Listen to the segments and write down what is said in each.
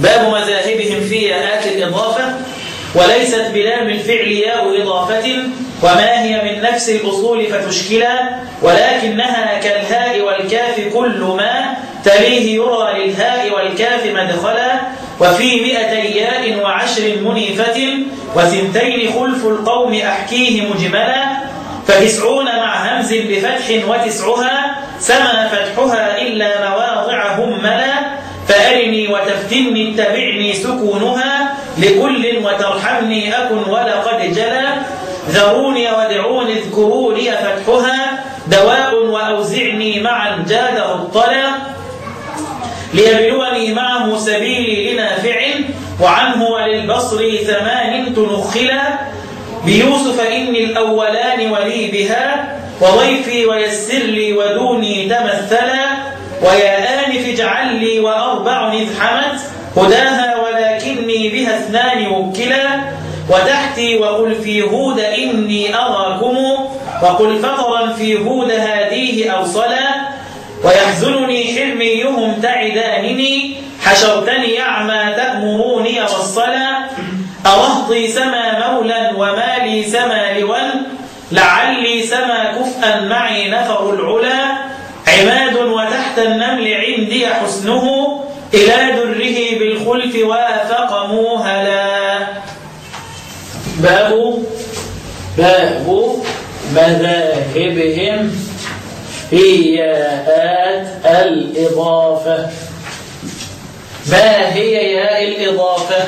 باب مذاهبهم في ياءات الإضافة وليست بلام الفعل ياء إضافة وما هي من نفس الأصول فتشكلا ولكنها كالهاء والكاف كل ما تليه يرى للهاء والكاف مدخلا وفي مئتي ياء وعشر منيفة وثنتين خلف القوم أحكيه مجملا فتسعون مع همز بفتح وتسعها سما فتحها إلا مواضع هملا فأرني وتفتني اتبعني سكونها لكل وترحمني أكن ولقد جلا ذروني ودعوني اذكروني فتحها دواء وأوزعني معا جاده الطلا ليبلوني معه سبيلي لنافع وعنه وللبصر ثمان تنخلا بيوسف إني الأولان ولي بها وضيفي ويسر لي ودوني تمثلا ويا آنف اجعل لي وأربع إذ حمت هداها ولكني بها اثنان وكلا وتحتي وقل في هود إني أراكم وقل فطرا في هود هاديه أوصلا ويحزنني حلميهم تعدانني حشرتني أعمى تأمروني والصلا أرهطي سما مولا ومالي سما لول لعلي سما كفءا معي نفر العلا عماد وتحت النمل عندي حسنه إلى دره بالخلف وافق موهلا باب باب مذاهبهم في ياءات الإضافة ما هي ياء الإضافة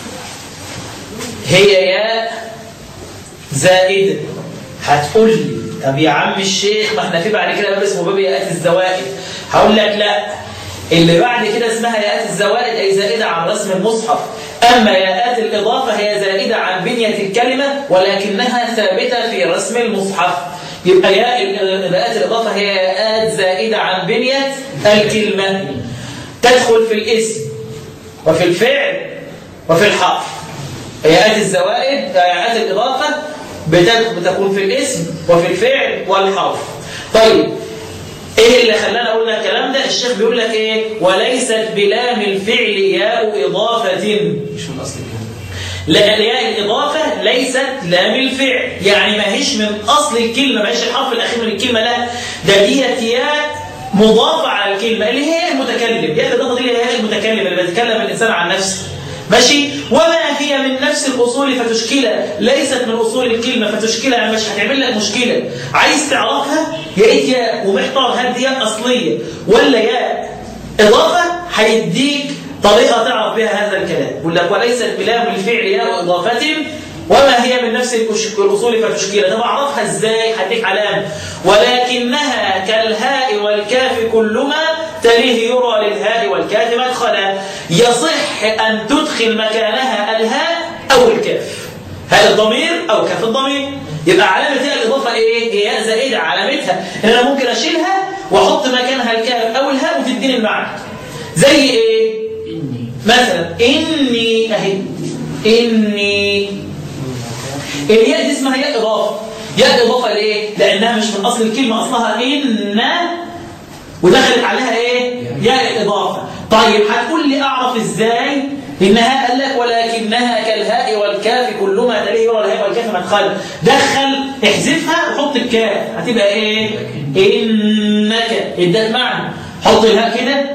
هي ياء زائدة هتقول لي طب يا عم الشيخ ما احنا في بعد كده باب اسمه باب ياءات الزوائد هقول لك لا اللي بعد كده اسمها ياءات الزوائد أي زائدة عن رسم المصحف أما ياءات الإضافة هي زائدة عن بنية الكلمة ولكنها ثابتة في رسم المصحف يبقى ياء ياءات الإضافة هي ياءات زائدة عن بنية الكلمة تدخل في الاسم وفي الفعل وفي الحرف ياءات الزوائد ياءات الإضافة بتكون في الاسم وفي الفعل والحرف طيب ايه اللي خلانا اقول لك الكلام ده الشيخ بيقول لك ايه وليست بلام الفعل ياء اضافه مش من اصل الكلمه لا ياء الاضافه ليست لام الفعل يعني ما هيش من اصل الكلمه ما هيش الحرف الاخير من الكلمه لا ده ديت ياء مضافه على الكلمه اللي هي المتكلم ياء الاضافه دي هي المتكلم اللي بيتكلم الانسان عن نفسه ماشي وما هي من نفس الأصول فتشكلها ليست من أصول الكلمة فتشكلها يعني مش هتعمل لك مشكلة عايز تعرفها يا إيه ياء ومحتار هل دي ياء أصلية ولا ياء إضافة هيديك طريقة تعرف بها هذا الكلام يقول لك وليست بلام الفعل ياء إضافة وما هي من نفس الأصول فتشكيلها طب أعرفها إزاي هديك علامة ولكنها كالهاء والكاف كلما تليه يرى للهاء والكاف مدخلا يصح أن تدخل مكانها الهاء أو الكاف هاء الضمير أو كاف الضمير يبقى علامة هي الإضافة إيه؟ هي زائدة علامتها إن أنا ممكن أشيلها وأحط مكانها الكاف أو الهاء وتديني المعنى زي إيه؟ إني مثلا إني أهي إني الياء دي اسمها ياء إضافة ياء إضافة ليه؟ لأنها مش من أصل الكلمة أصلها إن ودخلت عليها إيه؟ ياء إضافة طيب هتقول لي أعرف إزاي؟ إنها قال لك ولكنها كالهاء والكاف كل ما تليه يرى الهاء والكاف مدخل دخل احذفها وحط الكاف هتبقى إيه؟ إنك ادت معنى حط الهاء كده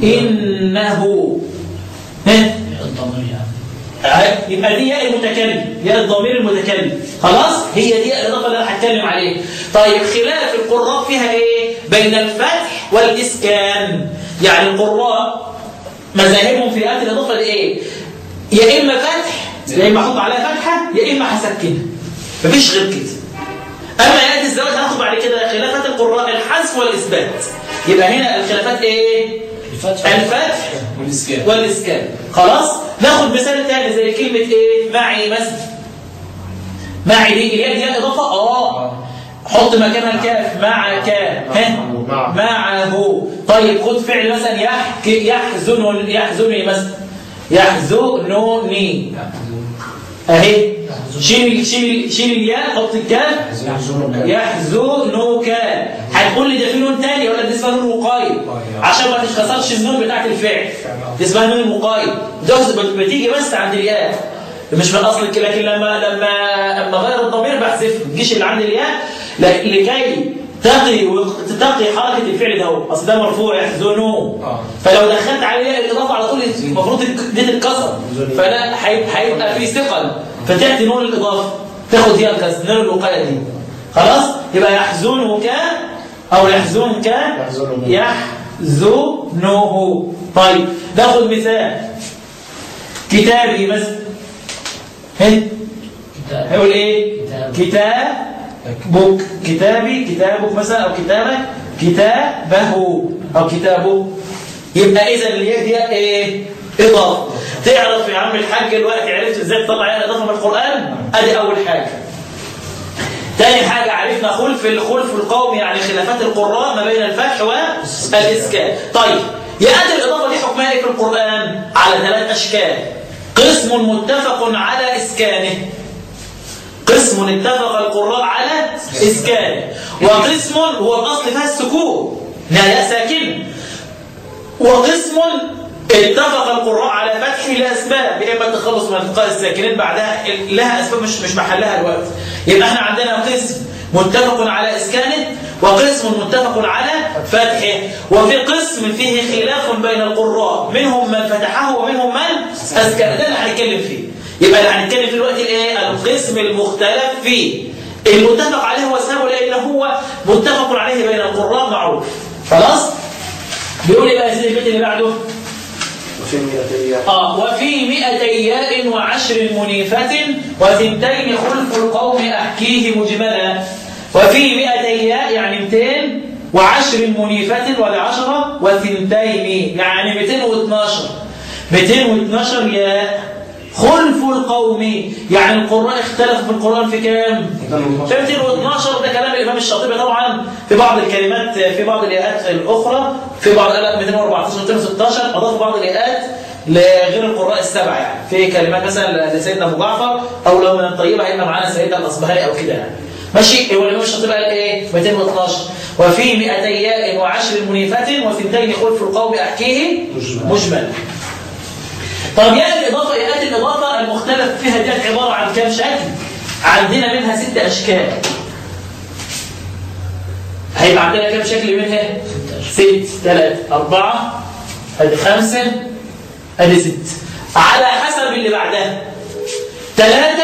إنه ها؟ الضمير يعني يبقى دي ياء المتكلم ياء الضمير المتكلم خلاص هي دي الاضافه اللي انا هتكلم عليها طيب خلاف القراء فيها ايه بين الفتح والاسكان يعني القراء مذاهبهم في ياءات الاضافه دي ايه يا اما فتح يا اما احط عليها فتحه يا اما هسكنها مفيش غير كده اما ياءات الزواج هناخد بعد كده خلافات القراء الحذف والاثبات يبقى هنا الخلافات ايه الفتح الفتح والاسكان والإسكان خلاص ناخد مثال تاني زي كلمة إيه معي مثلا معي دي الياء دي إضافة آه حط مكانها الكاف معك ها معه. معه طيب خد فعل مثلا يحكي يحزن يحزنني مثلا يحزنني اهي شيل شيل شيل الياء حط الكاف يحزنك هتقول لي ده في نون تاني ولا دي اسمها نون مقايد عشان ما تتكسرش النون بتاعت الفعل دي اسمها نون المقايد ده بتيجي بس عند الياء مش من اصل الك- لكن لما لما لما غير الضمير بحذفه ما تجيش اللي عند الياء ل- لكي تقي وق- تقي حركه الفعل ده هو. اصل ده مرفوع يحزنون آه. فلو دخلت عليه الاضافه على طول المفروض دي تتكسر فده هي- هيبقى في ثقل فتاتي نون الاضافه تاخد هي الكسر نون الوقايه دي خلاص يبقى يحزنك او يحزنك يحزنه. يحزنه طيب ناخد مثال كتابي مثلا هي هيقول ايه كتابك كتابي كتابك مثلا او كتابك كتابه او كتابه يبقى اذا اللي هي دي ايه اضافه تعرف يا عم الحاج دلوقتي عرفت ازاي تطلع يعني اضافه من القران ادي اول حاجه تاني حاجة عرفنا خلف الخلف القومي يعني خلافات القراء ما بين الفتح والإسكان طيب يأتي الإضافة دي حكمها إيه في القرآن على ثلاث أشكال قسم متفق على إسكانه قسم اتفق القراء على إسكانه وقسم هو الأصل فيها السكون لا ياء ساكن وقسم اتفق القراء على فتحه لاسباب يا اما التخلص من التقاء الساكنين بعدها لها اسباب مش مش محلها الوقت يبقى احنا عندنا قسم متفق على اسكانه وقسم متفق على فتحه وفي قسم فيه خلاف بين القراء منهم من فتحه ومنهم من اسكنه ده اللي هنتكلم فيه يبقى اللي هنتكلم فيه دلوقتي الايه القسم المختلف فيه المتفق عليه هو سبب لان هو متفق عليه بين القراء معروف خلاص بيقول ايه بقى يا سيدي البيت اللي بعده وفي مئتي آه وفي مئتي ياء وعشر منيفة وثنتين خلف القوم أحكيه مجملا وفي مئتي ياء يعني 200 وعشر منيفة ولعشرة وثنتين يعني 212 212 ياء خلف القوم يعني القراء اختلفوا في القرآن في كام؟ في 212 ده كلام الإمام الشاطبي طبعا في بعض الكلمات في بعض الآيات الأخرى في بعض الآيات 214 216 أضافوا بعض الآيات لغير القراء السبعة يعني في كلمات مثلا لسيدنا أبو جعفر أو لو من الطيبة هيبقى معانا سيدنا الأصبهاني أو كده يعني ماشي هو الإمام الشاطبي قال إيه 212 وفي 200 ياء وعشر منيفة وثنتين خلف القوم أحكيه مجمل طب يأتي الإضافة يأتي الإضافة المختلف فيها ديت عبارة عن كام شكل عندنا منها ست أشكال هيبقى عندنا كام شكل منها ست ثلاث أربعة أدي خمسة أدي ست على حسب اللي بعدها ثلاثة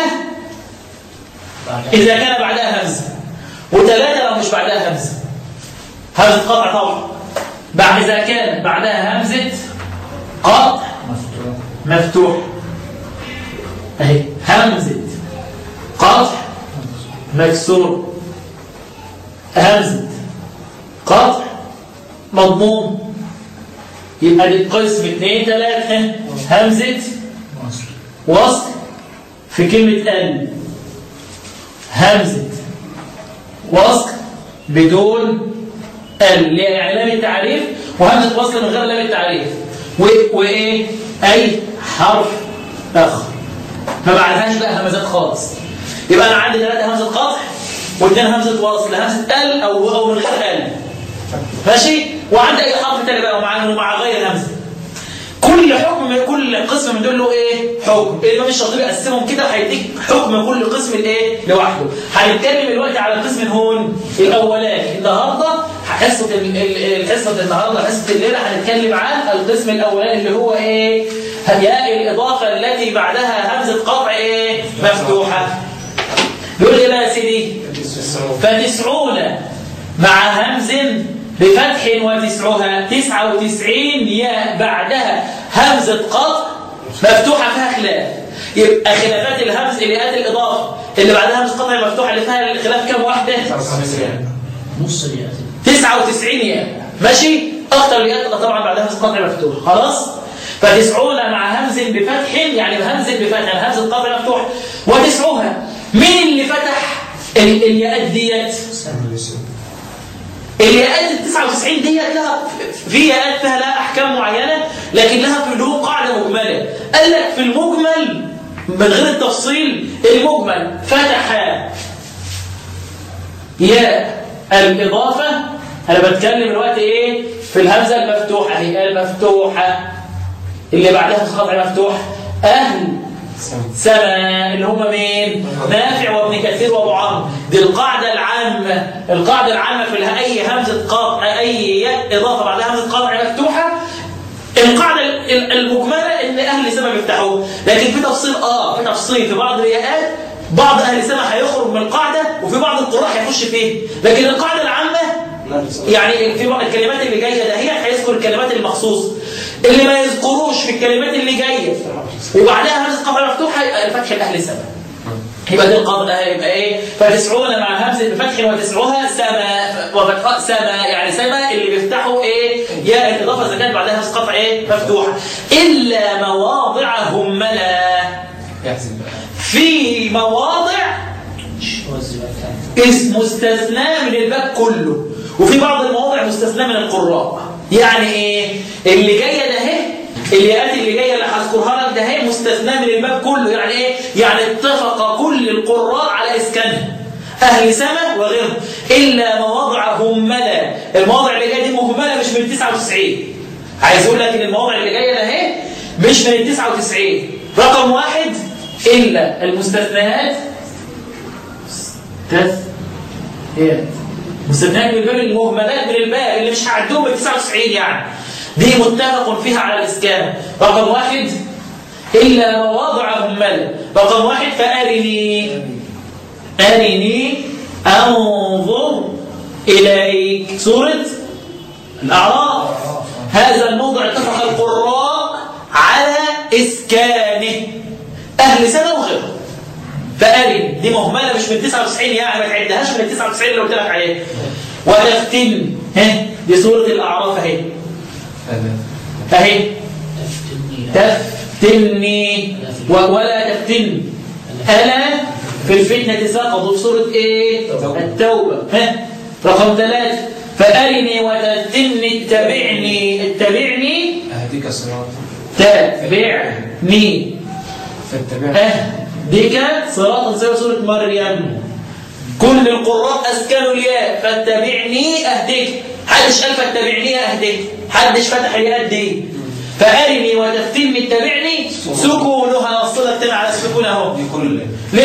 إذا كان بعدها همزة وثلاثة لو مش بعدها همزة همزة قطع طبعا بعد إذا كان بعدها همزة قطع مفتوح اهي همزة قطع مكسور همزة قطع مضموم يبقى دي قسم اثنين ثلاثة همزة وصل في كلمة ال همزة وصل بدون ال اللي هي يعني لام التعريف وهمزة وصل من غير لام التعريف و- وايه اي حرف اخر ما بعدهاش بقى همزات خالص يبقى انا عندي ثلاثه همزه قطع واثنين همزه وصل همزه ال او او من غير ال ماشي وعندي اي حرف تاني بقى ومع ومع غير همزه كل حكم من كل قسم من دول له ايه حكم الامام الشاطبي قسمهم كده هيديك حكم كل قسم الايه لوحده هنتكلم دلوقتي على القسم هون الاولاني النهارده حصه ال- ال- الحصه النهارده حصه الليله هنتكلم عن القسم الاولاني اللي هو ايه ياء الاضافه التي بعدها همزه قطع ايه مفتوحه بيقول ايه بقى يا سيدي فتسعون مع همز بفتح وتسعها تسعة وتسعين ياء بعدها همزة قطع مفتوحة فيها خلاف يبقى خلافات الهمز اللي آت الإضافة اللي بعدها همزة قطع مفتوحة اللي فيها الخلاف كام واحدة؟ نص الياء 99 ياء ماشي اكتر الياء تبقى طبعا بعدها همزه قطع مفتوح خلاص فتسعون مع همز بفتح يعني همز بفتح يعني همزه قطع مفتوح وتسعوها مين اللي فتح ال- الياءات ديت الياءات ال 99 ديت لها في ياءات فيها لها احكام معينه لكن لها في له قاعده مجمله قال لك في المجمل من غير التفصيل المجمل فتح يا الإضافة أنا بتكلم دلوقتي إيه في الهمزة المفتوحة هي المفتوحة اللي بعدها خطأ مفتوح أهل سما اللي هم مين نافع وابن كثير وابو عمرو دي القاعده العامه القاعده العامه في الها- اي همزه قاطع اي ياء اضافه بعدها همزه قاطع مفتوحه القاعده ال- ال- المجمله ان اهل سما بيفتحوه لكن في تفصيل اه في تفصيل في بعض الياءات بعض اهل سما هيخرج من القاعده وفي بعض القراء هيخش فيه لكن القاعده العامه يعني في بعض الكلمات اللي جايه ده هي هيذكر الكلمات المخصوص اللي ما يذكروش في الكلمات اللي جايه وبعدها همزه قطع مفتوحه يبقى الفتح الاهل سما يبقى دي القاعده يبقى ايه فتسعون مع همزه بفتح وتسعها سما وفتحاء سما يعني سما اللي بيفتحوا ايه يا الاضافه اذا كانت بعدها همزه قطع ايه مفتوحه الا مواضع هملا يحزن بقى في مواضع اسم مستثنى من الباب كله وفي بعض المواضع مستثنى من القراء يعني ايه اللي جايه ده اهي الياءات اللي جايه اللي هذكرها لك ده اهي مستثنى من الباب كله يعني ايه يعني اتفق كل القراء على اسكانها اهل سما وغيرهم الا مواضع همله المواضع اللي جايه دي مهمله مش من 99 عايز اقول لك ان المواضع اللي جايه ده اهي مش من 99 رقم واحد الا المستثنيات تث هي مستثنيات من الباب المهملات من الباب اللي مش هعدهم ال 99 يعني دي متفق فيها على الاسكان رقم واحد الا مواضع همله رقم واحد فارني ارني انظر اليك سوره الاعراف هذا الموضع اتفق القراء على اسكانه اهل سنه وغيرهم فأرن دي مهملة مش من 99 يعني ما تعدهاش من ال 99 اللي قلت لك عليها وتفتن ها دي سورة الأعراف أهي هذا أهي تفتني و- ولا تفتن ألا في الفتنة سقطوا في سورة إيه؟ التوبة ها رقم ثلاثة فأرني وتفتني اتبعني اتبعني أهديك صراط تابعني فاتبعني أهدك صراطا سوى سورة مريم كل القراء أسكنوا الياء فاتبعني أهدك حدش قال فاتبعني أهدك حدش فتح الياء دي فأرني وتفتني اتبعني سكونها وصلت تاني على السكون اهو لكل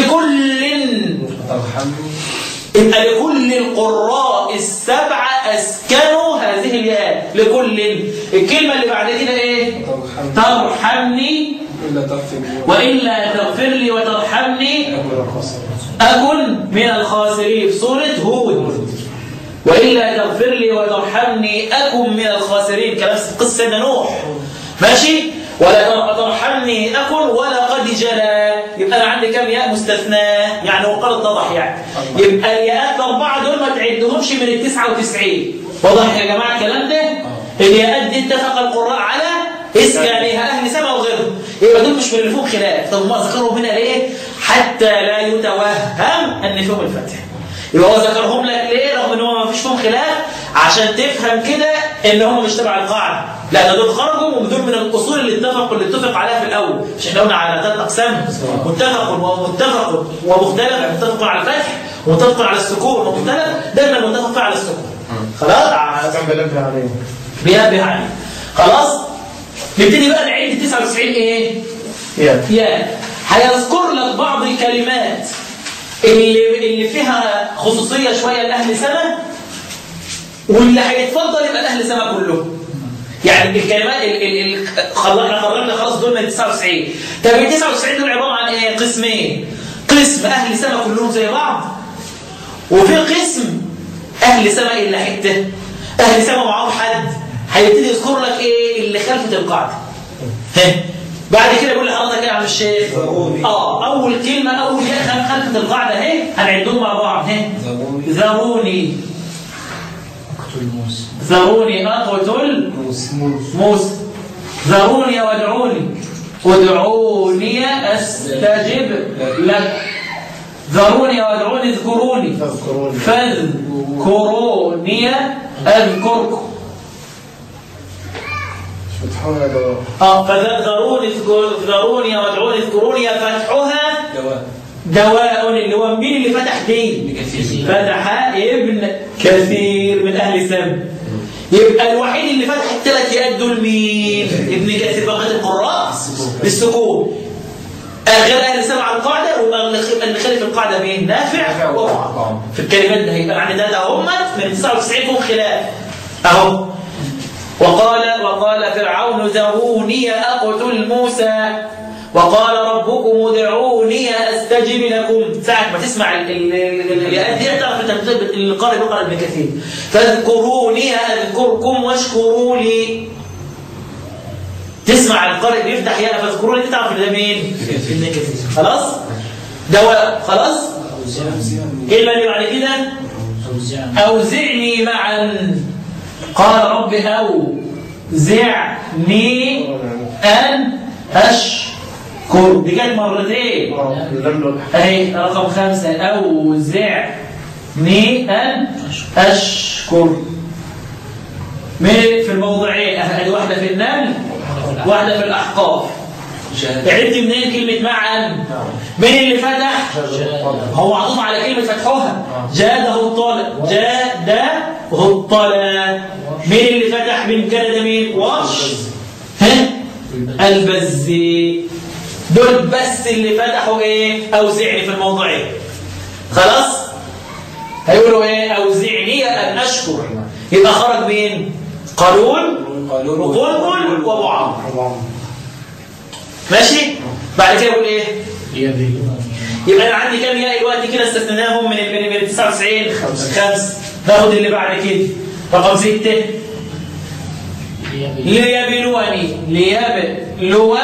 لكل ترحمني يبقى لكل القراء السبعة أسكنوا هذه الياء لكل الكلمة اللي بعد كده إيه؟ ترحمني ترحمني إلا تغفر لي وإلا تغفر لي وترحمني أكبر الخسر أكن من الخاسرين في سورة هود وإلا تغفر لي وترحمني أكن من الخاسرين كلام قصة سيدنا نوح ماشي ولا ترحمني أكن ولا قد جلى يبقى أنا عندي كم ياء مستثنى يعني وقال اتضح يعني يبقى الياءات الأربعة دول ما تعدهمش من ال 99 واضح يا جماعة الكلام ده الياءات دي اتفق القراء على اسكانها أهل سما وغيرهم يبقى دول مش من اللي فيهم خلاف طب ما ذكرهم هنا ليه حتى لا يتوهم ان فيهم الفتح يبقى هو ذكرهم لك ليه رغم ان هو ما فيش فيهم خلاف عشان تفهم كده ان هم مش تبع القاعده لا ده دول خرجوا ودول من الاصول اللي اتفقوا اللي اتفق عليها في الاول مش احنا قلنا على ثلاث اقسام متفق ومتفق ومختلف متفق على الفتح ومتفق على السكون ومختلف دايما متفق على السكون خلاص كم بلف عليه بينبه عليه خلاص نبتدي بقى نعد 99 ايه يا يا هيذكر لك بعض الكلمات اللي اللي فيها خصوصيه شويه لاهل سما واللي هيتفضل يبقى لاهل سما كلهم يعني الكلمات ال ال ال خلصنا خرجنا خلاص دول من 99 طب ال 99 دول عباره عن ايه قسمين قسم اهل سما كلهم زي بعض وفي قسم اهل سما الا حته اهل سما معاهم حد هيبتدي يذكر لك ايه اللي خلفت القاعده ها بعد كده بيقول لحضرتك ايه يا عم الشيخ اه اول كلمه اول ياء خلفت القاعده اهي هنعدهم مع بعض ها ذروني ذروني اقتل موسى ذروني اقتل موسى موسى ذروني وادعوني ادعوني استجب لك ذروني وادعوني اذكروني تذكروني فاذكروني اذكركم فتحونا دور اه فذروني اذكر- ذروني وادعوني اذكروني فتحها دواء اللي هو مين اللي فتح دي فتح ابن كثير من اهل سم يبقى الوحيد اللي فتح الثلاث ياءات دول مين ابن كثير بقيه القراء بالسكون غير اهل سم على القاعده واللي خالف القاعده مين نافع وضع في الكلمات ده هيبقى عندنا ده هم من 99 فيهم خلاف اهو وقال وقال فرعون ذروني اقتل موسى وقال ربكم ادعوني استجب لكم ساعة ما تسمع ال- ال- ال- الآيات دي تعرف انت بتقرا القارئ بيقرا ابن كثير فاذكروني اذكركم واشكروا لي تسمع القارئ بيفتح يا فاذكروني دي تعرف ان ده مين؟ ابن كثير خلاص؟ دواء خلاص؟ الكلمة اللي بعد كده أوزعني معا قال رب أوزعني أن أشكر دي جت مرتين أهي رقم خمسة أوزعني أن أشكر من في الموضعين أهل واحدة في النمل واحدة في الأحقاف عرفت منين كلمة معا مين اللي فتح هو عطوف على كلمة فتحوها جاده الطالب جاده الطالب مين اللي فتح من كندا مين وش ها البزي دول بس اللي فتحوا ايه اوزعني في الموضوعين خلاص هيقولوا ايه اوزعني ان اشكر يبقى خرج مين قالون وقلقل وابو عمرو ماشي بعد كده يقول ايه يبقى انا عندي كام ياء دلوقتي كده استثنيناهم من ال- من ال 99 خمس ناخد اللي بعد كده رقم ستة ليبلوني ليبلو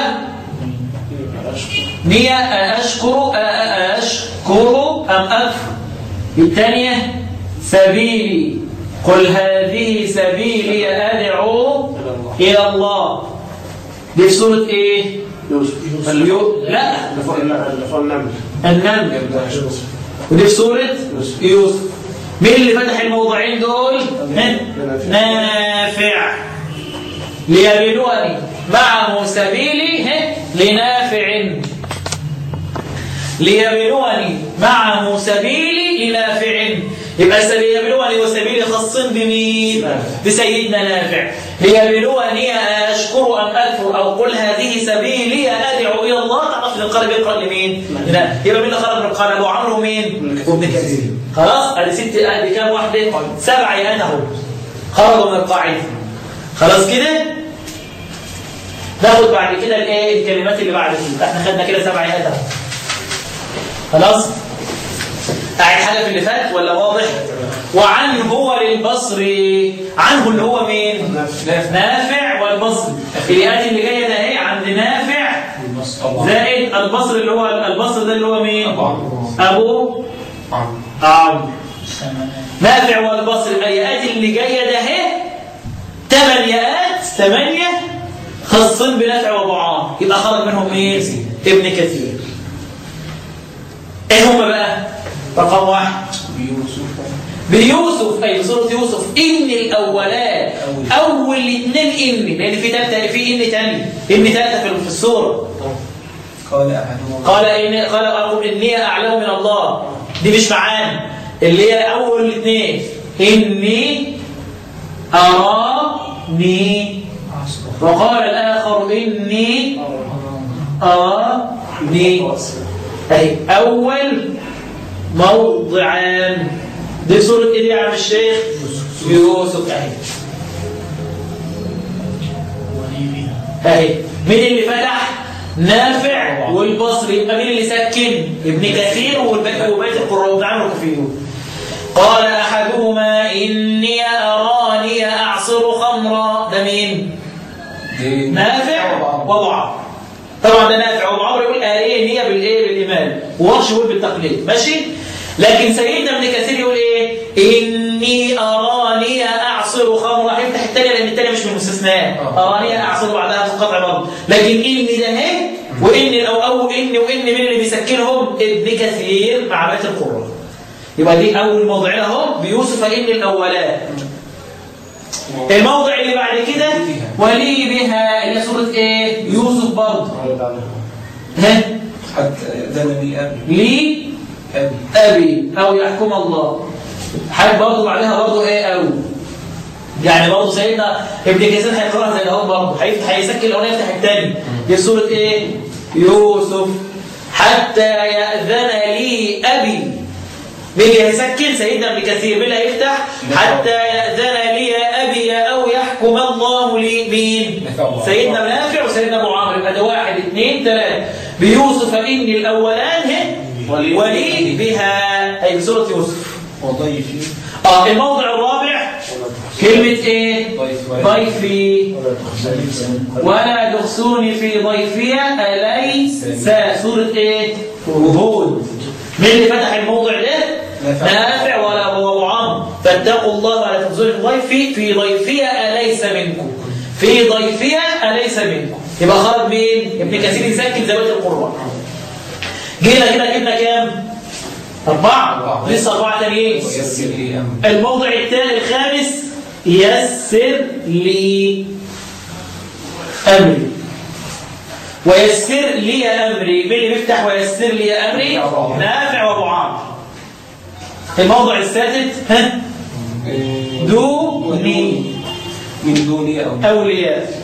نية أشكر أ- أ- أشكر أم أكفر الثانية سبيلي قل هذه سبيلي أدعو إلى الله دي في سورة إيه؟ يوسف اليو... لا اللي فوق اللي فوق النمل النمل ودي في سورة يوسف مين اللي فتح الموضوعين دول؟ ها؟ نافع ليبلوني معه سبيلي ها؟ لنافع ليبلوني معه سبيلي لنافع يبقى ليبلوني وسبيلي خاصين بمين؟ بسيدنا نافع ليبلوني أشكر أم أكفر أو قل هذه سبيلي أدعو إلى الله تعرف القلب يقرأ لمين؟ لا يبقى مين اللي خرج من القلب أبو عمرو مين؟ وابن كثير خلاص؟ أدي ست أدي كام واحدة؟ سبعة يا أنا هو خرجوا من القاعدة خلاص كده؟ ناخد بعد كده الايه الكلمات اللي بعد كده احنا خدنا كده سبع ايات اهو خلاص أعيد حاجة في اللي فات ولا واضح وعن هو للبصري عنه اللي هو مين نافع والبصري الآيات اللي جاية ده اهي عند نافع زائد البصري اللي هو البصري ده اللي هو مين أبو عمرو نافع والبصري الآيات اللي جاية ده اهي ثمان ياءات ثمانية خاصين بنافع وابو عمرو يبقى خرج منهم مين ابن كثير ايه هم بقى رقم واحد بيوسف اي بسوره يوسف ان الاولات اول اثنين ان لان في ثالثه في ان ثاني ان ثالثه في السوره قال أحدهما قال إن قال أقول إني أعلم من الله دي مش معانا اللي هي أول الاثنين إني أراني وقال الآخر إني أراني أي أول موضعان دي سورة إيه يا عم الشيخ يوسف أهي اهي مين اللي فتح نافع والبصري يبقى مين اللي سكن ابن كثير والباقي وبقيه القراء بتاعهم كفيون قال احدهما اني اراني اعصر خمرا ده مين دي نافع وابو عمرو طبعا ده نافع وابو عمرو يقول آلية نية بالايه بالايمان وورش يقول بالتقليد ماشي لكن سيدنا ابن كثير يقول ايه اني اراني اعصر خمرا هيفتح الثانيه لان الثانيه مش من المستثناء اراني اعصر بعدها تنقطع برضه لكن اني ده اهي واني او او اني واني مين اللي بيسكنهم ابن كثير مع بقيه القراء يبقى دي اول موضعين اهو بيوسف ان الاولات الموضع اللي بعد كده ولي بها اللي هي سوره ايه يوسف برضه ها حتى يأذنني أبي لي أبي أبي أو يحكم الله حاجة برضه بعدها برضه إيه أو يعني برضه سيدنا ابن كثير هيقراها زي الاول برضه هيفتح هيسكر الاولاني يفتح الثاني دي سوره ايه؟ يوسف حتى يأذن لي أبي بيجي هيسكن سيدنا ابن كثير مين اللي هيفتح؟ حتى يأذن لي أبي أو يحكم الله لي مين؟ نافع. سيدنا نافع وسيدنا أبو عمرو يبقى ده واحد اثنين ثلاثة بيوسف إني الأولان هي ولي- ولي بها أي بسورة يوسف وضيفي اه الموضع الرابع كلمة ايه؟ ضيف ضيفي ولا تخسوني في ضيفي أليس سورة ايه؟ هود مين اللي فتح الموضع ده؟ نافع. نافع ولا أبو عمرو فاتقوا الله ولا تخزوني في ضيفي في ضيفي أليس منكم في ضيفي أليس منكم يبقى خرج مين؟ ابن كثير يسكن زي بيت القرآن جينا كده جبنا كام؟ أربعة أربعة. لسه أربعة تانيين ويسر لي أمري الموضع الثاني الخامس يسر لي أمري ويسر لي أمري مين اللي بيفتح ويسر لي أمري نافع. نافع وأبو عمرو الموضع السادس ها إيه، دوني من دوني أو أولياء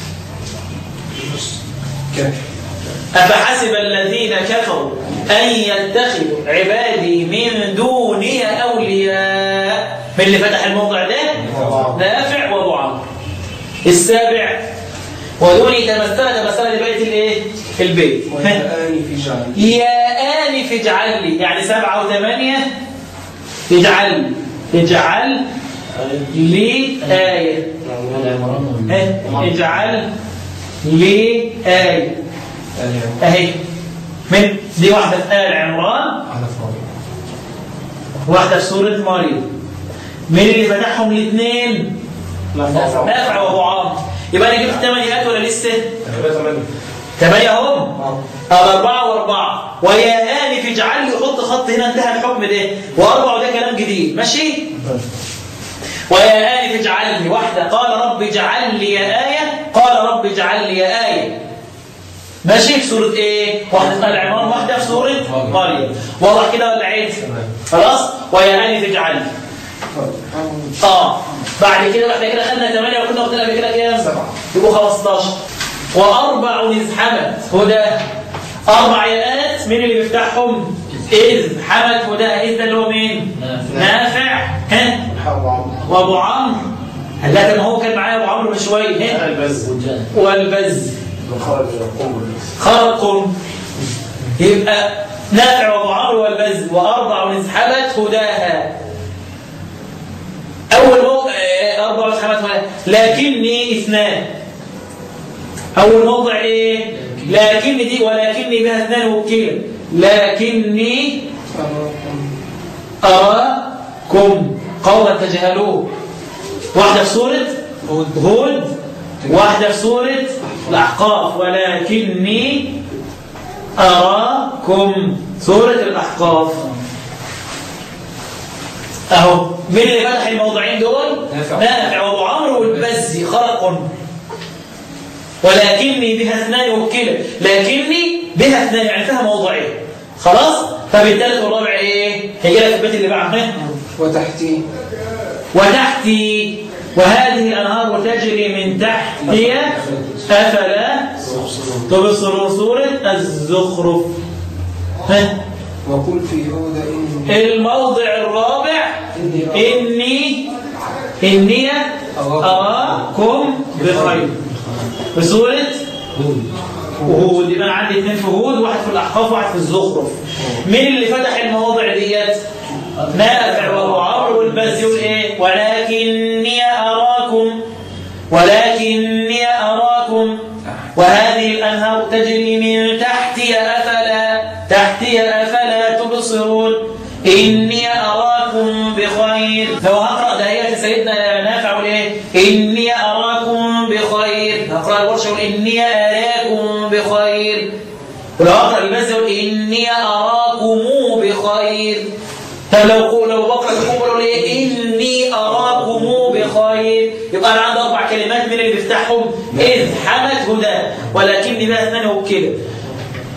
كيف أفحسب الذين كفروا أن يتخذوا عبادي من دوني أولياء من اللي فتح الموضع ده نافع وأبو عمرو السابع ودوني تمثل تمثل لبيت الايه البيت ويتآني في جعلي يا آنف اجعل لي يعني سبعة وثمانية اجعل اجعل لي آية ها؟ اجعل لي آية آل عمران. اهي من دي واحدة في آل عمران على فرائض واحدة في سورة مريم مين اللي فتحهم الاثنين؟ نافع وابو عمرو يبقى انا جبت ثمان ايات ولا لسه؟ ثمانية هم طب أربعة وأربعة ويا آنف اجعل لي حط خط هنا انتهى الحكم ده وأربعة ده كلام جديد ماشي؟ ويا آنف اجعل لي واحدة قال رب اجعل لي آية قال رب اجعل لي آية ماشي في سورة ايه؟ واحدة في آل عمران واحدة في سورة مريم واضح كده ولا عيد؟ خلاص؟ ويا آنف اجعل لي اه بعد كده احنا كده خدنا 8 وكنا واخدين قبل كده كام؟ سبعة. يبقوا 15 واربع إذ حمد هدى اربع ايات مين اللي بيفتحهم؟ إذ حمد هدى إذ ده اللي هو مين؟ نافع ها وابو عمرو لا كان هو كان معايا ابو عمرو من شويه ها والبز خرقكم يبقى نافع وابو عمرو والبز واربع نزحبت هداها اول موضع آه، اربع نزحبت هداها لكني اثنان اول موضع ايه لكن دي ولكني بها اثنان وكيل لكني اراكم قوما تجهلون واحده في سوره هود واحده في سوره الاحقاف ولكني أراكم سورة الأحقاف أهو مين اللي فتح الموضعين دول؟ نافع. نافع وأبو عمرو والبزي خرق ولكني بها اثنان وكلا لكني بها اثنان يعني فيها موضعين خلاص؟ فبالثالث والرابع ايه؟ هيجي لك البيت اللي بعده وتحتي وتحتي وهذه الأنهار تجري من تحتي أفلا تبصرون سورة الزخرف ها وقل في هود إني الموضع الرابع إني إني أراكم بخير في سورة هود يبقى أنا عندي اثنين في هود واحد في الأحقاف وواحد في الزخرف مين اللي فتح المواضع ديت؟ نافع وابو عمرو والبزي والايه؟ ولكني أراكم ولكني أراكم وهذه الأنهار تجري من تحتي أفلا تحتي أفلا تبصرون إني أراكم بخير لو هقرأ دهية سيدنا نافع والإيه إني أراكم بخير هقرأ الورشة يقول إني أراكم بخير ولو أقرأ البز يقول إني أراكم بخير طب لو لو بقرأ الحكم يقول إيه إني أراكم بخير يبقى أنا عندي أربع كلمات من اللي بيفتحهم إذ حمت هدى ولكني بها اثنان وكده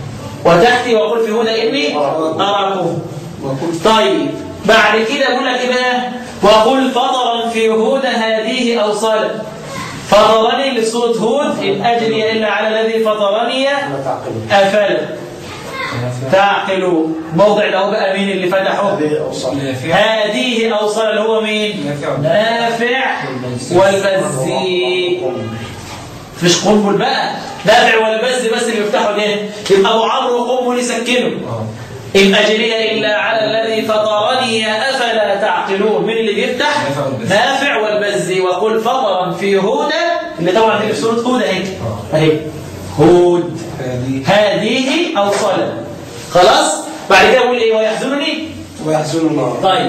وتحتي وقل في هدى إني أراكم وقل طيب بعد كده بقول لك إيه بقى وقل فطرا في هدى هذه أوصالا فطرني لسورة هود إن أجري إلا على الذي فطرني لا تعقلون أفلا تعقلوا موضع له بقى مين اللي فتحه هذه أوصال هذه أوصال اللي هو مين نافع. نافع والبزي مش قنبل بقى نافع والبز بس اللي بيفتحوا ده يبقى ابو عمرو قنبل يسكنه ان اجري الا على الذي فطرني افلا تعقلون مين اللي بيفتح نافع والبز. نافع والبز وقل فطرا في هدى اللي طبعا دي في سوره هود اهي اهي هود هذه هذه اوصالا خلاص بعد كده اقول ايه ويحزنني ويحزن الله طيب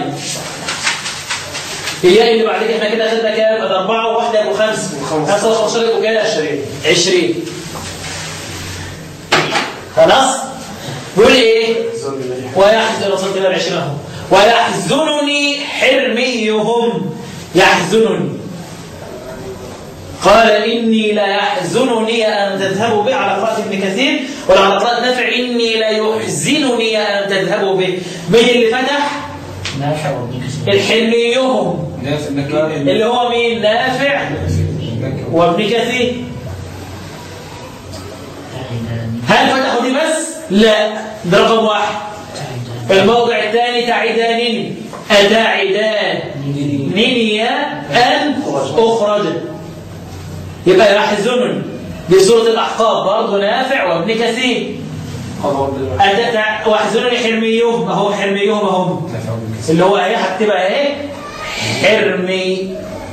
هي اللي بعد كده احنا كده خدنا كام؟ ادي اربعه وواحده ابو خمس وخمس. خمسه 15 يبقوا كام؟ 20 20 خلاص؟ بيقول ايه؟ ويحزن وصلت كده ب 20 اهو ويحزنني حرميهم يحزنني قال إني لا يحزنني أن تذهبوا به على قراءة ابن كثير وعلى قراءة نافع إني لا يحزنني أن تذهبوا به مين اللي فتح؟ نافع وابن كثير الحليهم نافع نكير اللي هو مين نافع وابن كثير هل فتحوا دي بس لا ده رقم واحد الموضع الثاني تعدانني أتعدانني أن أخرج يبقى يحزنني دي سورة الأحقاف برضه نافع وابن كثير أتت- واحزنني حرميهم أهو حرميهم أهو نافع وابن كثير اللي هو ايه هكتبها ايه حرمي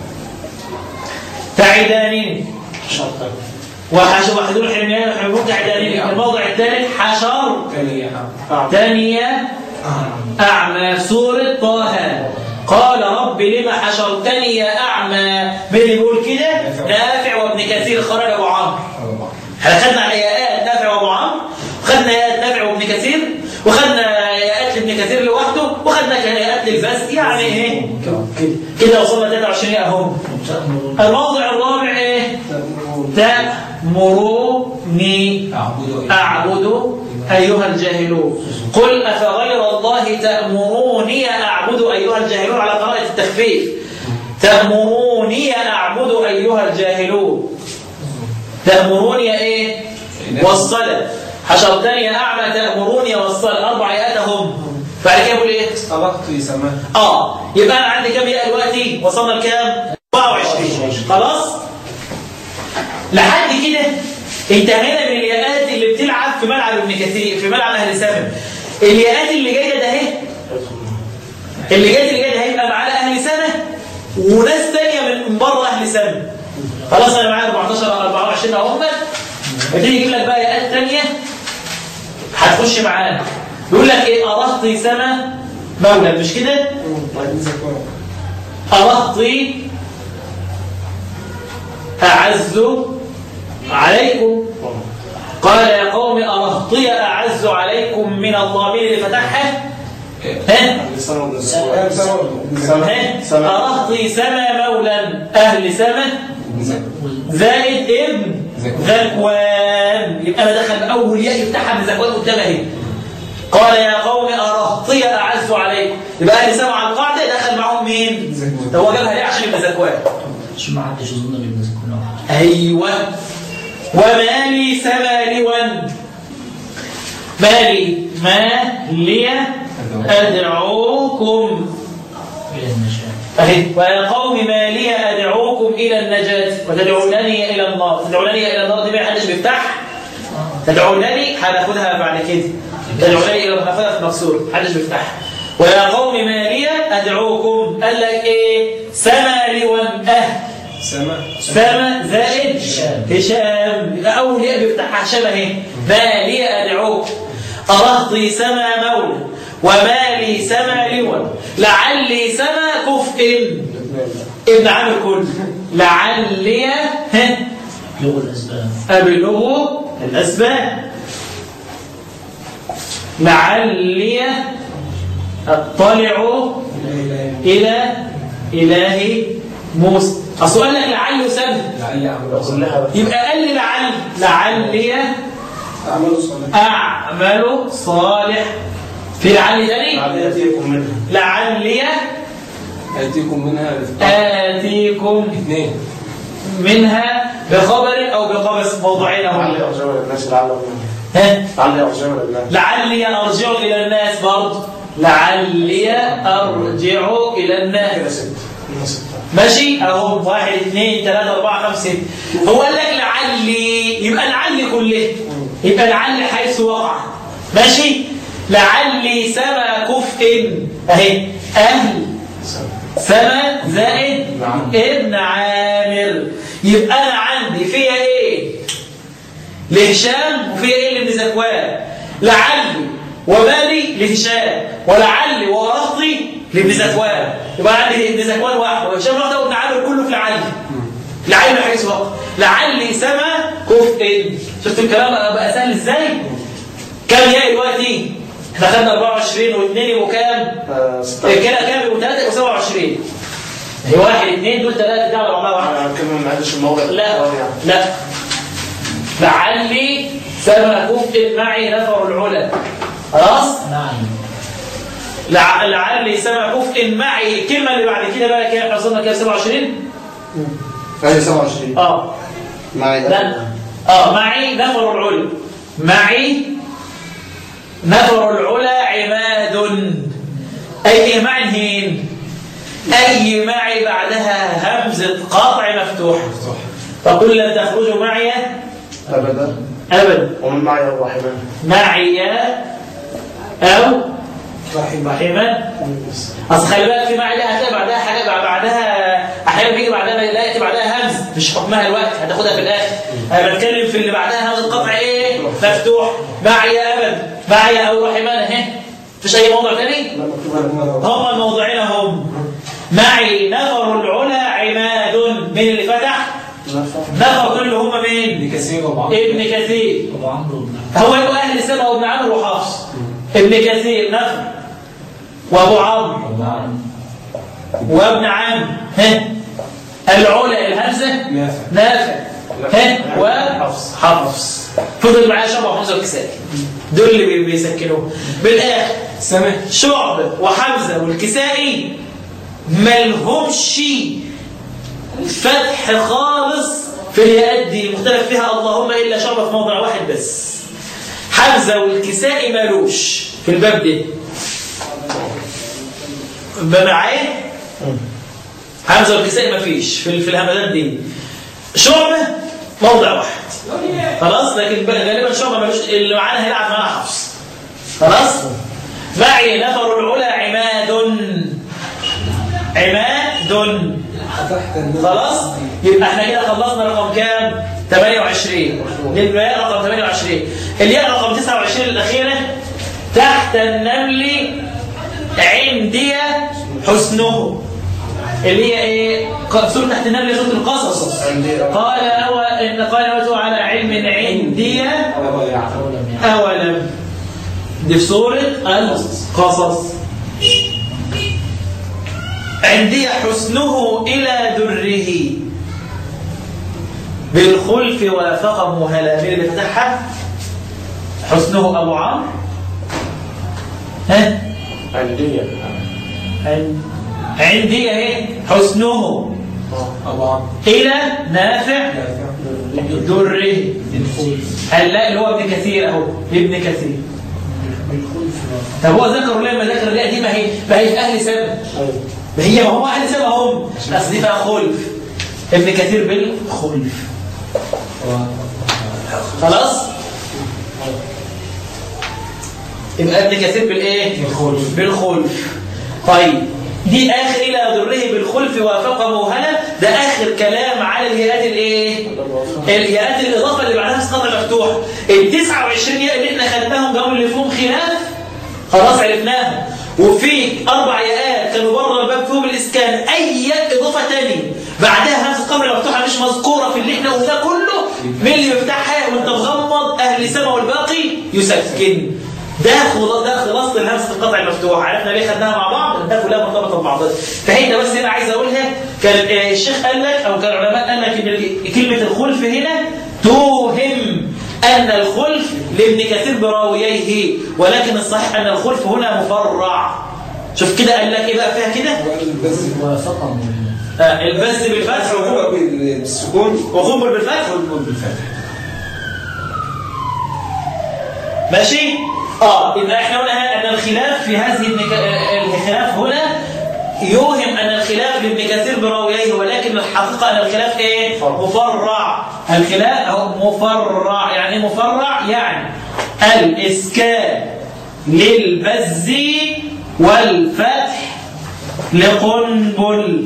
تعدانين وحشر وحدون حرميان وحرمون تعدانين الموضع الثالث حشر ثانية ثانية أعمى سورة طه قال رب لما حشرتني أعمى من اللي بيقول كده نافع وابن كثير خرج أبو عمرو احنا خدنا ياءات نافع وابو عمرو وخدنا ياءات نافع وابن كثير وخدنا ياءات لابن كثير لوحده وخدنا ياءات للبس يعني ايه كده كده وصلنا 23 اهو الموضع الرابع ايه تأمروني أعبد أعبد أيها الجاهلون قل أفغير الله تأمروني أعبد أيها الجاهلون على قراءة التخفيف تأمروني أعبد أيها الجاهلون تأمروني إيه والصلاة حشرتني أعمى تأمروني والصلاة أربع آيات هم بعد كده يقول إيه طلقت سماء آه يبقى أنا عندي كام آية دلوقتي وصلنا لكام 24 خلاص لحد كده انتهينا من الياءات اللي بتلعب في ملعب ابن كثير في ملعب اهل سامر الياءات اللي جايه ده اهي اللي جايه اللي جايه ده هيبقى معانا اهل سنه وناس ثانيه من بره اهل سنه خلاص انا معايا 14 24 اهم بتيجي يجيب لك بقى ايات ثانيه هتخش معانا يقول لك ايه ارهطي سما مولى مش كده وبعدين زكوة أرهطي أعز عليكم قال يا قوم أرهطي أعز عليكم من الله مين اللي فتحها؟ ها؟ ها؟ أرهطي سما مولا أهل سما زائد ابن ذكوان يبقى أنا دخل أول ياء يفتحها من ذكوان قدامها اهي قال يا قوم أرهطي أعز عليكم يبقى أهل سما على القاعدة دخل معاهم مين؟ زكوان. ده هو جابها ليه عشان يبقى ذكوان عشان ما حدش يظن بابن زكون واحد أيوة وما لي سما لوا مالي ما لي أدعوكم الى النجاة أهي ويا قوم ما لي أدعوكم إلى النجاة وتدعونني إلى النار تدعونني إلى النار دي ما حدش بيفتح تدعونني هناخدها بعد كده تدعونني إلى هناخدها في مكسور حدش بيفتحها ويا قوم ما لي أدعوكم قال لك إيه سما لوا أه سماء سما زائد هشام. هشام يبقى أول ياء بيفتحها هشام أهي ما لي أدعوك أرهطي سما مولى وما لي سما لوا لعلي سما كفء ابن عامر كله لعلي ها لغة الاسباب أبلغ الأسباب لعلي أطلع إلى إله موسى أصل قال لك لعله سبب لعلي أعمل يبقى قال لي لعل لعلي أعمال صالحة أعمل صالح في لعل تاني لعل يأتيكم منها لعلي آتيكم منها آتيكم اثنين منها بخبر أو بقبس موضوعين أو لعل أرجع إلى الناس لعلهم منها ها لعل أرجع إلى الناس لعلي أرجع إلى الناس برضه لعلي أرجع إلى كده الناس ست هم ستة ماشي اهو واحد اثنين ثلاثة أربعة خمسة ستة هو قال لك لعلي يبقى لعلي كله يبقى لعلي حيث وقع ماشي لعلي سما كفء اهي أهل سما زائد نعم. ابن عامر يبقى أنا عندي فيها إيه لهشام وفيها إيه لابن زكوان لعلي وبالي لهشام ولعلي وورهطي لابن زكوان يبقى عندي ابن زكوان واحد وهشام واحد وابن عامر كله في لعلي لعلي حيث وقع لعلي سما كفء شفت الكلام بقى سهل ازاي كام يا دلوقتي احنا خدنا 24 و2 يبقوا كام آه، ستة كده كام يبقوا 3 يبقوا 27 هي واحد اثنين دول ثلاثه دي على بعضها واحد أنا كلمة ما عندش الموضع لا آه، يعني. لا لعلي سما كفء معي نفر العلا خلاص نعم لع- لعلي سما كفء معي الكلمه اللي بعد كده بقى كام احنا وصلنا كام 27 هذه 27 اه معي لا اه معي نفر العلا معي نفر العلا عماد اي معي هين اي معي بعدها همزه قطع مفتوحه فقل لن تخرجوا معي أبدا ابدا ومن معي الرحمن معي او رحمة اصل خلي بالك في معي ده هتلاقي بعدها حاجه بعدها احيانا بيجي بعدها لا ياتي بعدها همز مش حكمها الوقت هتاخدها في الاخر انا بتكلم في اللي بعدها همزه قطع ايه مفتوح معي ابدا معي او رحمن اهي مفيش اي موضوع تاني هم الموضوعين هم معي نفر العلا عماد مين اللي فتح نفر دول اللي هم مين ابن كثير وبعض ابن كثير أبو عمرو بن هو يبقى اهل السبع وابن عمرو وحفص ابن كثير نفر وابو عمرو أبو عمرو وابن عم ها العلا الهمزه نافع نافع ها وحفص حفص فضل معايا شعبة وحمزه والكسائي دول اللي بي- بيسكنوه بالاخر سمع شعبة وحمزة والكسائي ملهمش فتح خالص في الياءات دي مختلف فيها اللهم الا شعبة في موضع واحد بس حمزة والكسائي مالوش في الباب ده بقى معايا حمزة والكسائي مفيش في في الهمدان دي شعبة موضع واحد خلاص لكن بقى غالبا شعبة ملوش اللي معانا هيلعب معانا حفص خلاص معي نفر العلا عماد عماد فتحت النور خلاص يبقى احنا كده خلصنا رقم كام 28 الياء رقم 28 الياء رقم 29 الاخيره تحت النمل عندي حسنه اللي هي ايه ق- سوره تحت النمل سوره القصص عندي قال أو إن قال أوتوا على علم عندي أول يعني أولم دي في سورة القصص عندي حسنه إلى دره بالخلف وافق مهلا مين اللي فتحها حسنه أبو عمرو ها عندي عن- عندي اهي حسنه أبو عمرو إلى نافع نافع دره هلا اللي هو ابن كثير اهو ابن كثير طب هو ذكر ولا ما ذكر لا دي ما هي ما هي في اهل سبع ما هي ما هو اهل سبع هم بس دي فيها خلف ابن كثير بالخلف خلاص يبقى ابن كثير بالايه بالخلف. بالخلف طيب دي اخر الى ضره بالخلف وافق موهنه ده اخر كلام على الهيئات الايه الياءات الاضافه اللي بعدها اسقاط مفتوح ال 29 ياء اللي احنا خدناهم جابوا اللي فيهم خلاف خلاص عرفناهم وفي اربع ياءات كانوا بره الباب فيهم الاسكان اي ياء اضافه ثانيه بعدها همزه قبل مفتوحه مش مذكوره في اللي احنا قلناه كله مين اللي يفتحها وانت مغمض اهل سما والباقي يسكن ده خلاص ده خلاصه الهمزه القطع المفتوح عرفنا ليه خدناها مع بعض ده كلها مرتبطه ببعضها فهي بس هنا عايز اقولها كان آه، الشيخ قال لك او كان العلماء قال لك ان ال- كلمه الخلف هنا توهم ان الخلف لابن كثير براوييه ولكن الصحيح أن الخلف هنا مفرع شوف كده قال لك إيه بقى فيها كده بس وسطا آه البز بالفتح هو بالسكون وخبر بالفتح والمد بالفتح ماشي اه يبقى احنا قلنا ان الخلاف في هذه النك... آه، الخلاف هنا يوهم ان الخلاف لابن كثير براويه ولكن الحقيقه ان الخلاف ايه مفرع الخلاف هو مفرع يعني إيه مفرع يعني الاسكان للبز والفتح لقنبل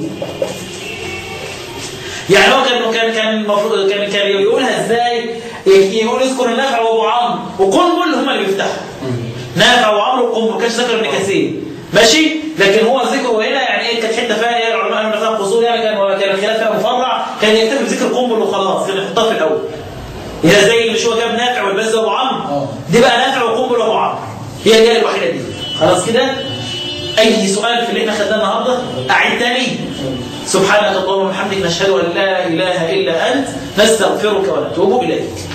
يعني هو كان كان كان المفروض كان كان يقولها ازاي؟ يقول يذكر النافع وابو عمرو وقنبل هم اللي بيفتحوا نافع وعمرو وقنبل ما كانش ذكر ابن كثير ماشي لكن هو ذكره هنا يعني ايه كانت حته فيها ايه العلماء قالوا إن فيها قصور يعني كان كان الخلاف فيها مفرع كان يكتفي بذكر قنبل وخلاص كان يحطها في الاول هي زي اللي شو جاب نافع والبز وابو عمرو اه. دي بقى نافع وقنبل وابو عمرو هي هي الوحيده دي خلاص كده اي سؤال في اللي احنا خدناه النهارده اعيد تاني سبحانك اللهم وبحمدك نشهد ان لا اله الا انت نستغفرك ونتوب اليك